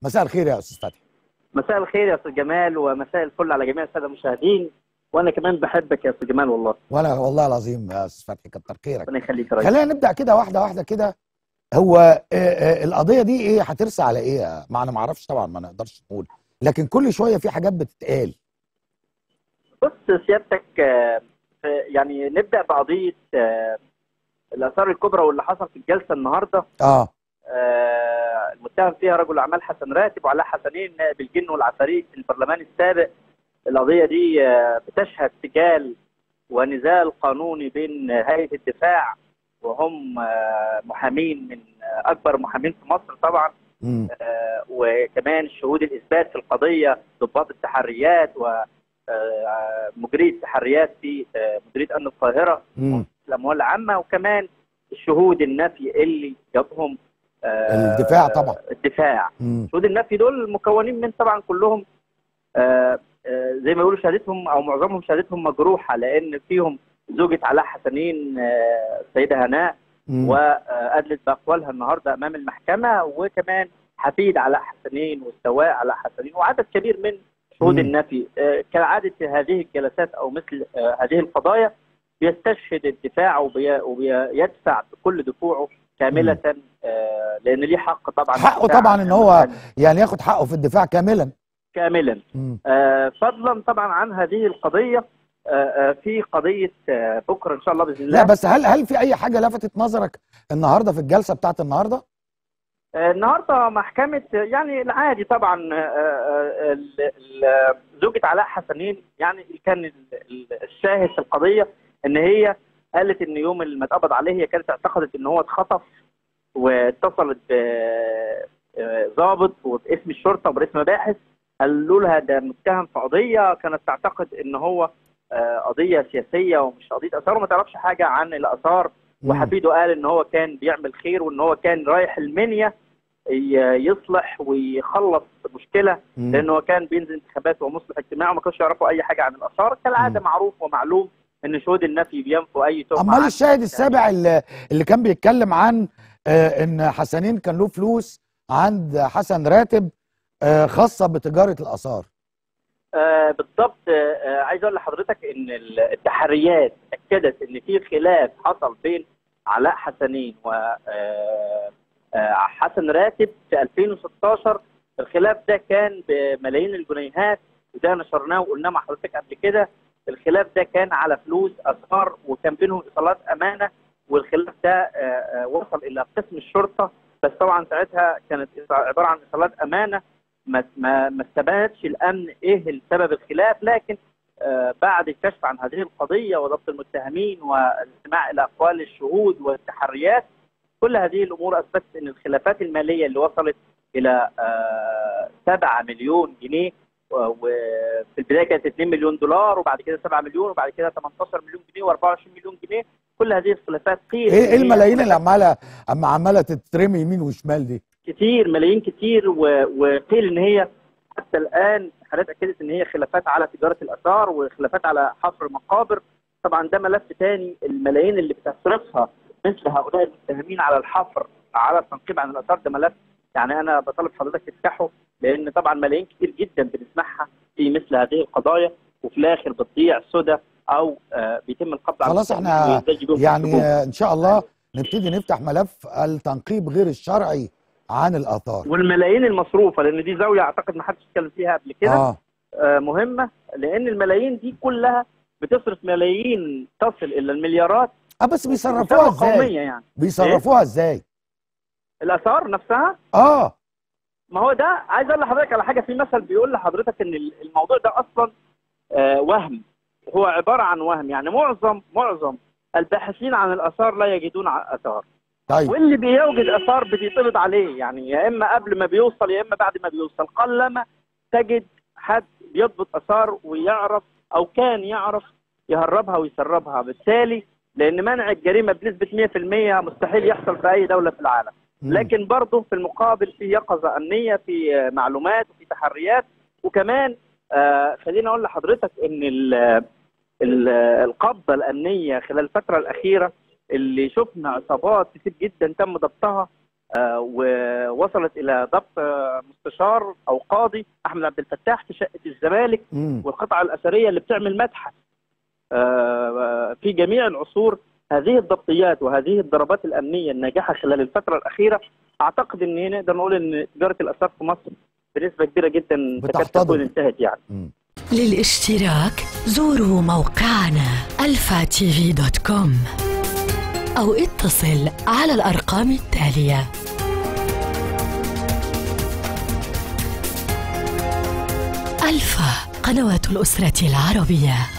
مساء الخير يا استاذ فتحي مساء الخير يا استاذ جمال ومساء الفل على جميع الساده المشاهدين وانا كمان بحبك يا استاذ جمال والله وانا والله العظيم يا استاذ فتحي كتر خيرك ربنا يخليك يا ريس خلينا نبدا كده واحده واحده كده هو آه، آه، القضيه دي ايه هترسى على ايه ما انا ما اعرفش طبعا ما نقدرش نقول لكن كل شويه في حاجات بتتقال بص سيادتك آه، في- يعني نبدا بقضيه آه، الاثار الكبرى واللي حصل في الجلسه النهارده اه آه، المتهم فيها رجل اعمال حسن راتب وعلاء حسنين نائب الجن والعفاريت في البرلمان السابق القضيه دي آه، بتشهد سجال ونزال قانوني بين هيئه الدفاع وهم آه، محامين من آه، اكبر محامين في مصر طبعا مم. آه، وكمان شهود الاثبات في القضيه ضباط التحريات ومجري التحريات في آه، مديريه امن القاهره مم. الاموال العامه وكمان الشهود النفي اللي جابهم آه، الدفاع طبعا. الدفاع مم. شهود النفي دول مكونين من طبعا كلهم آه، آه، زي ما يقولوا شهادتهم او معظمهم شهادتهم مجروحه لان فيهم زوجة علاء حسنين آه، السيده هناء مم. وادلت باقوالها النهارده امام المحكمه وكمان حفيد علاء حسنين والسواق علاء حسنين وعدد كبير من شهود مم. النفي آه، كالعاده هذه الجلسات او مثل آه، هذه القضايا بيستشهد الدفاع وبي- وبيدفع بكل دفوعه كامله آه، لان ليه حق طبعا حقه الدفاع طبعا عن ان هو المكان يعني ياخد حقه في الدفاع كاملا كاملا مم. آه، فضلا طبعا عن هذه القضيه آه، آه، في قضيه آه، بكره ان شاء الله باذن الله لا بس هل هل في اي حاجه لفتت نظرك النهارده في الجلسه بتاعت النهارده آه، النهارده محكمه يعني العادي طبعا آه، آه، ال- ال- زوجة علاء حسنين يعني اللي كان ال- ال- الشاهد في القضيه ان هي قالت ان يوم اللي ما اتقبض عليه هي كانت اعتقدت ان هو اتخطف واتصلت بضابط وباسم الشرطه وباسم باحث قالوا لها ده متهم في قضيه كانت تعتقد ان هو آه، قضيه سياسيه ومش قضيه اثار وما تعرفش حاجه عن الاثار مم. وحفيده قال ان هو كان بيعمل خير وان هو كان رايح المنيا ي- يصلح ويخلص مشكله مم. لان هو كان بينزل انتخابات ومصلح اجتماعي وما كانوش يعرفوا اي حاجه عن الاثار كالعاده مم. معروف ومعلوم ان شهود النفي بينفوا اي تهمه امال عن- الشاهد السابع اللي, اللي كان بيتكلم عن آه ان حسنين كان له فلوس عند حسن راتب آه خاصه بتجاره الاثار آه بالضبط آه آه، عايز اقول لحضرتك ان ال- التحريات اكدت ان في خلاف حصل بين علاء حسنين و آه، آه، حسن راتب في 2016 الخلاف ده كان بملايين الجنيهات وده نشرناه وقلناه مع حضرتك قبل كده الخلاف ده كان على فلوس اثار وكان بينهم ايصالات امانه والخلاف ده آه، آه، وصل الى قسم الشرطه بس طبعا ساعتها كانت عباره عن ايصالات امانه ما ما ما استبانتش الامن ايه السبب الخلاف لكن آه بعد الكشف عن هذه القضيه وضبط المتهمين والاستماع الى اقوال الشهود والتحريات كل هذه الامور اثبتت ان الخلافات الماليه اللي وصلت الى آه 7 مليون جنيه و- وفي البدايه كانت 2 مليون دولار وبعد كده 7 مليون وبعد كده 18 مليون جنيه و24 مليون جنيه كل هذه الخلافات قيل ايه إن ايه هي الملايين اللي عماله اما عماله تترمي يمين وشمال دي كتير ملايين كتير و- وقيل ان هي حتى الان حالات اكدت ان هي خلافات على تجاره الاثار وخلافات على حفر مقابر طبعا ده ملف تاني الملايين اللي بتصرفها مثل هؤلاء المتهمين على الحفر على التنقيب عن الاثار ده ملف يعني انا بطالب حضرتك تفتحه لان طبعا ملايين كتير جدا بنسمعها في مثل هذه القضايا وفي الاخر بتضيع سدى او آه بيتم القبض على خلاص المتهمين احنا ويزداد بيهم في يعني السجون. آه، ان شاء الله نبتدي نفتح ملف التنقيب غير الشرعي عن الاثار والملايين المصروفه لان دي زاويه اعتقد ما حدش اتكلم فيها قبل كده اه آه، مهمه لان الملايين دي كلها بتصرف ملايين تصل الى المليارات اه بس بيصرفوها بثروة ازاي قوميه يعني بيصرفوها ازاي الاثار نفسها اه ما هو ده عايز اقول لحضرتك على حاجه في مثل بيقول لحضرتك ان الموضوع ده اصلا آه، وهم هو عباره عن وهم يعني معظم معظم الباحثين عن الاثار لا يجدون ع- اثار طيب واللي بيوجد اثار بتتقبض عليه يعني يا اما قبل ما بيوصل يا اما بعد ما بيوصل قلما تجد حد بيضبط اثار ويعرف او كان يعرف يهربها ويسربها بالتالي لان منع الجريمه بنسبه 100% مستحيل يحصل في اي دوله في العالم مم. لكن برضه في المقابل في يقظه امنيه في آه، معلومات وفي تحريات وكمان آه خليني اقول لحضرتك ان ال ال القبضه الامنيه خلال الفتره الاخيره اللي شفنا عصابات كتير جدا تم ضبطها آه، ووصلت الى ضبط آه، مستشار او قاضي احمد عبد الفتاح في شقه الزمالك مم. والقطعه الاثريه اللي بتعمل متحف آه، في جميع العصور هذه الضبطيات وهذه الضربات الامنيه الناجحه خلال الفتره الاخيره اعتقد ان هي نقدر نقول ان تجاره الاثار في مصر بنسبه كبيره جدا تكاد بتحتضن. تكون انتهت يعني مم. للاشتراك زوروا موقعنا الفا تي في دوت كوم أو اتصل على الأرقام التالية ألفا قنوات الأسرة العربية